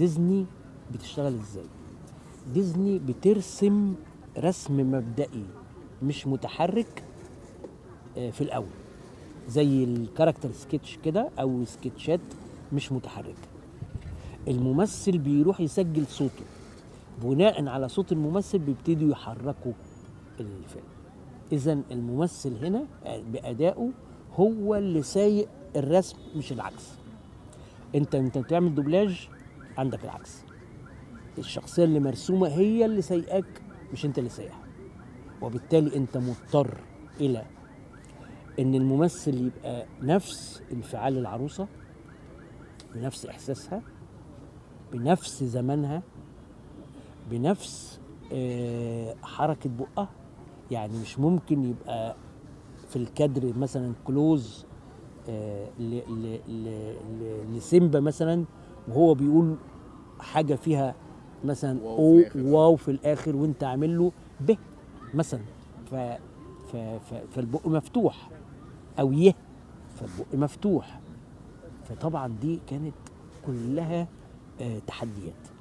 ديزني بتشتغل ازاي ديزني بترسم رسم مبدئي مش متحرك آه، في الاول زي الكاركتر سكتش كده او سكتشات مش متحركه الممثل بيروح يسجل صوته بناء على صوت الممثل بيبتدوا يحركوا الفيلم اذا الممثل هنا بادائه هو اللي سايق الرسم مش العكس انت انت بتعمل دوبلاج عندك العكس الشخصيه اللي مرسومه هي اللي سايقاك مش انت اللي سايقها وبالتالي انت مضطر الى ان الممثل يبقى نفس انفعال العروسه بنفس احساسها بنفس زمانها بنفس آه، حركه بقها يعني مش ممكن يبقى في الكادر مثلا كلوز آه، ل- ل- ل- ل- لسيمبا مثلا وهو بيقول حاجه فيها مثلا واو او في الآخر. واو في الاخر وانت عامل له ب مثلا ف ف ف فالبق مفتوح او يه فالبق مفتوح فطبعا دي كانت كلها آه، تحديات